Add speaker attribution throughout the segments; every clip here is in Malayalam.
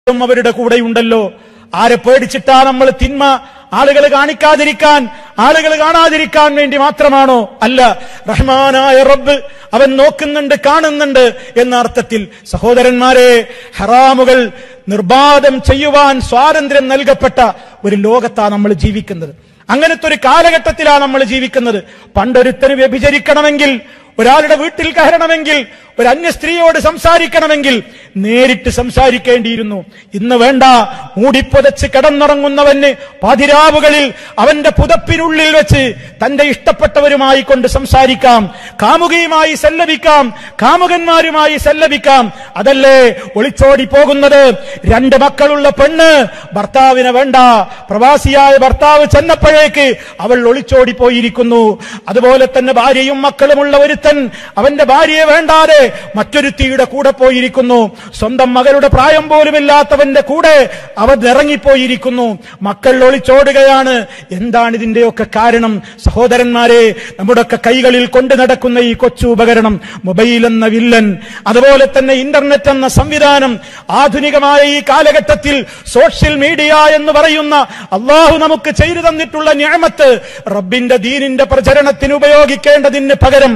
Speaker 1: ഉം അവരുടെ കൂടെയുണ്ടല്ലോ ആരെ പേടിച്ചിട്ടാ നമ്മൾ തിന്മ ആളുകൾ കാണിക്കാതിരിക്കാൻ ആളുകൾ കാണാതിരിക്കാൻ വേണ്ടി മാത്രമാണോ അല്ല റഹ്മാനായ റബ്ബ് അവൻ നോക്കുന്നുണ്ട് കാണുന്നുണ്ട് എന്ന അർത്ഥത്തിൽ സഹോദരന്മാരെ ഹറാമുകൾ നിർബാധം ചെയ്യുവാൻ സ്വാതന്ത്ര്യം നൽകപ്പെട്ട ഒരു ലോകത്താ നമ്മൾ ജീവിക്കുന്നത് അങ്ങനത്തെ ഒരു കാലഘട്ടത്തിലാണ് നമ്മൾ ജീവിക്കുന്നത് പണ്ടൊരുത്തന് വ്യഭിചരിക്കണമെങ്കിൽ ഒരാളുടെ വീട്ടിൽ കയറണമെങ്കിൽ ഒരു അന്യ സ്ത്രീയോട് സംസാരിക്കണമെങ്കിൽ നേരിട്ട് സംസാരിക്കേണ്ടിയിരുന്നു ഇന്ന് വേണ്ട മൂടിപ്പൊതച്ച് കിടന്നുറങ്ങുന്നവന് പാതിരാവുകളിൽ അവന്റെ പുതപ്പിനുള്ളിൽ വെച്ച് തന്റെ ഇഷ്ടപ്പെട്ടവരുമായി കൊണ്ട് സംസാരിക്കാം കാമുകിയുമായി സല്ലപിക്കാം കാമുകന്മാരുമായി സല്ലപിക്കാം അതല്ലേ ഒളിച്ചോടി പോകുന്നത് രണ്ട് മക്കളുള്ള പെണ്ണ് ഭർത്താവിനെ വേണ്ട പ്രവാസിയായ ഭർത്താവ് ചെന്നപ്പോഴേക്ക് അവൾ ഒളിച്ചോടി പോയിരിക്കുന്നു അതുപോലെ തന്നെ ഭാര്യയും മക്കളുമുള്ള ഒരുത്തൻ അവന്റെ ഭാര്യയെ വേണ്ടാതെ മറ്റൊരുത്തിയുടെ കൂടെ പോയിരിക്കുന്നു സ്വന്തം മകളുടെ പ്രായം പോലുമില്ലാത്തവന്റെ കൂടെ അവൻ ഇറങ്ങിപ്പോയിരിക്കുന്നു മക്കൾ ഒളിച്ചോടുകയാണ് എന്താണ് ഇതിന്റെയൊക്കെ കാരണം സഹോദരന്മാരെ നമ്മുടെയൊക്കെ കൈകളിൽ കൊണ്ടു നടക്കുന്ന ഈ കൊച്ചു ഉപകരണം മൊബൈൽ എന്ന വില്ലൻ അതുപോലെ തന്നെ ഇന്റർനെറ്റ് എന്ന സംവിധാനം ആധുനികമായ ഈ കാലഘട്ടത്തിൽ സോഷ്യൽ മീഡിയ എന്ന് പറയുന്ന അള്ളാഹു നമുക്ക് ചെയ്തു തന്നിട്ടുള്ള ഞാമത്ത് റബ്ബിന്റെ ദീനിന്റെ പ്രചരണത്തിന് ഉപയോഗിക്കേണ്ടതിന് പകരം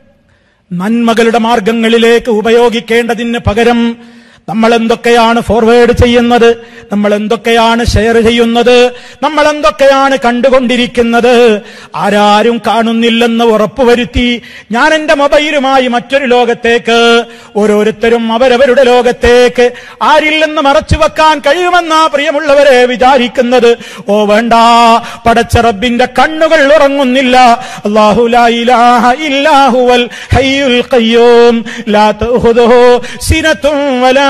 Speaker 1: നന്മകളുടെ മാർഗങ്ങളിലേക്ക് ഉപയോഗിക്കേണ്ടതിന് പകരം നമ്മൾ എന്തൊക്കെയാണ് ഫോർവേഡ് ചെയ്യുന്നത് നമ്മൾ എന്തൊക്കെയാണ് ഷെയർ ചെയ്യുന്നത് നമ്മൾ എന്തൊക്കെയാണ് കണ്ടുകൊണ്ടിരിക്കുന്നത് ആരാരും കാണുന്നില്ലെന്ന് ഉറപ്പുവരുത്തി ഞാൻ എന്റെ മൊബൈലുമായി മറ്റൊരു ലോകത്തേക്ക് ഓരോരുത്തരും അവരവരുടെ ലോകത്തേക്ക് ആരില്ലെന്ന് മറച്ചു വെക്കാൻ കഴിയുമെന്നാ പ്രിയമുള്ളവരെ വിചാരിക്കുന്നത് ഓ വേണ്ട പടച്ച റബ്ബിന്റെ കണ്ണുകൾ ഉറങ്ങുന്നില്ല അല്ലാഹു ലാ ഇലാഹ ഇല്ലാ ഹുവൽ ഹയ്യുൽ ഖയ്യൂം ലാ തഅഖുദുഹു സിനത്തും വലാ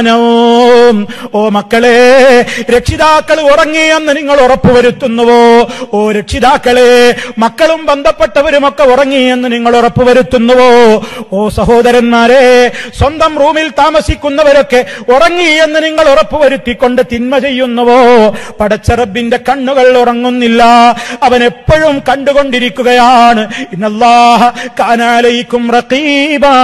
Speaker 1: നൗം ഓ മക്കളെ രക്ഷിതാക്കൾ ഉറങ്ങിയെന്ന് നിങ്ങൾ ഉറപ്പുവരുത്തുന്നുവോ ഓ രക്ഷിതാക്കളെ മക്കളും ബന്ധപ്പെട്ടവരുമൊക്കെ ഉറങ്ങിയെന്ന് നിങ്ങൾ ഉറപ്പുവരുത്തുന്നുവോ ഓ സഹോദരന്മാരെ സ്വന്തം റൂമിൽ താമസിക്കുന്നവരൊക്കെ ഉറങ്ങി എന്ന് നിങ്ങൾ ഉറപ്പുവരുത്തിക്കൊണ്ട് തിന്മ ചെയ്യുന്നുവോ പടച്ചറബിന്റെ കണ്ണുകൾ ഉറങ്ങുന്നില്ല അവൻ എപ്പോഴും കണ്ടുകൊണ്ടിരിക്കുകയാണ് ഇന്നല്ലാഹ കാനാലയിക്കും റഖീബാ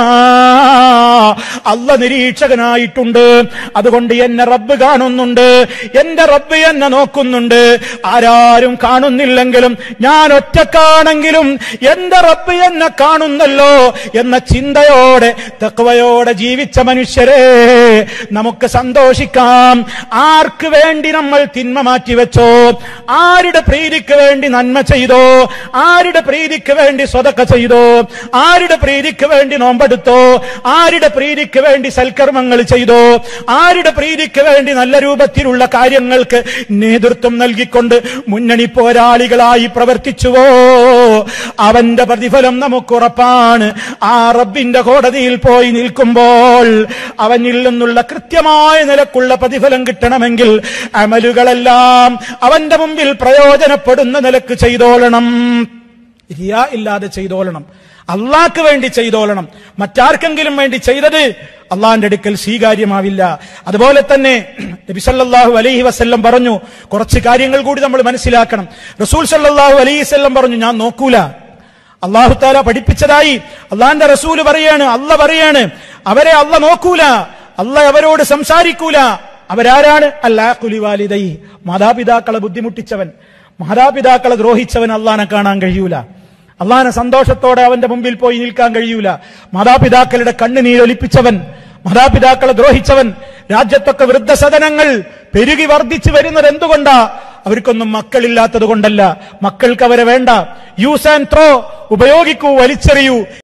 Speaker 1: അല്ല നിരീക്ഷകനായിട്ടുണ്ട് അതുകൊണ്ട് എന്നെ റബ്ബ് കാണുന്നുണ്ട് എന്റെ റബ്ബ് എന്നെ നോക്കുന്നുണ്ട് ആരാരും കാണുന്നില്ലെങ്കിലും ഞാൻ ഒറ്റക്കാണെങ്കിലും എന്റെ റബ്ബ് എന്നെ കാണുന്നല്ലോ എന്ന ചിന്തയോടെ തക്വയോടെ ജീവിച്ച മനുഷ്യരെ നമുക്ക് സന്തോഷിക്കാം ആർക്ക് വേണ്ടി നമ്മൾ തിന്മ മാറ്റിവെച്ചോ ആരുടെ പ്രീതിക്ക് വേണ്ടി നന്മ ചെയ്തോ ആരുടെ പ്രീതിക്ക് വേണ്ടി സ്വതക്ക ചെയ്തോ ആരുടെ പ്രീതിക്ക് വേണ്ടി നോമ്പെടുത്തോ ആരുടെ പ്രീതിക്ക് വേണ്ടി സൽക്കർമ്മങ്ങൾ ചെയ്തോ ആരുടെ പ്രീതിക്ക് വേണ്ടി നല്ല രൂപത്തിലുള്ള കാര്യങ്ങൾക്ക് നേതൃത്വം നൽകിക്കൊണ്ട് മുന്നണി പോരാളികളായി പ്രവർത്തിച്ചുവോ അവന്റെ പ്രതിഫലം നമുക്കുറപ്പാണ് ആ റബ്ബിന്റെ കോടതിയിൽ പോയി നിൽക്കുമ്പോൾ അവനിൽ നിന്നുള്ള കൃത്യമായ നിലക്കുള്ള പ്രതിഫലം കിട്ടണമെങ്കിൽ അമലുകളെല്ലാം അവന്റെ മുമ്പിൽ പ്രയോജനപ്പെടുന്ന നിലക്ക് ചെയ്തോളണം റിയാ ഇല്ലാതെ ചെയ്തോളണം അള്ളാക്ക് വേണ്ടി ചെയ്തോളണം മറ്റാർക്കെങ്കിലും വേണ്ടി ചെയ്തത് അള്ളാന്റെ അടുക്കൽ സ്വീകാര്യമാവില്ല അതുപോലെ തന്നെ നബിസല്ലാഹു അലൈഹി വസ്ല്ലം പറഞ്ഞു കുറച്ച് കാര്യങ്ങൾ കൂടി നമ്മൾ മനസ്സിലാക്കണം റസൂൽ സല്ലാഹു അലൈഹി വസ്ല്ലം പറഞ്ഞു ഞാൻ നോക്കൂല അള്ളാഹു താല പഠിപ്പിച്ചതായി അള്ളാന്റെ റസൂല് പറയാണ് അല്ല പറയാണ് അവരെ അല്ല നോക്കൂല അല്ല അവരോട് സംസാരിക്കൂല അവരാരാണ് അല്ലാഖുലിവാലിദൈ മാതാപിതാക്കളെ ബുദ്ധിമുട്ടിച്ചവൻ മാതാപിതാക്കളെ ദ്രോഹിച്ചവൻ അള്ളാനെ കാണാൻ കഴിയൂല അള്ളാനെ സന്തോഷത്തോടെ അവന്റെ മുമ്പിൽ പോയി നിൽക്കാൻ കഴിയൂല മാതാപിതാക്കളുടെ കണ്ണുനീരൊലിപ്പിച്ചവൻ മാതാപിതാക്കളെ ദ്രോഹിച്ചവൻ രാജ്യത്തൊക്കെ വൃദ്ധസദനങ്ങൾ പെരുകി വർദ്ധിച്ചു വരുന്നത് എന്തുകൊണ്ടാ അവർക്കൊന്നും മക്കളില്ലാത്തത് കൊണ്ടല്ല മക്കൾക്ക് അവരെ വേണ്ട യൂസ് ആൻഡ് ത്രോ ഉപയോഗിക്കൂ വലിച്ചെറിയൂ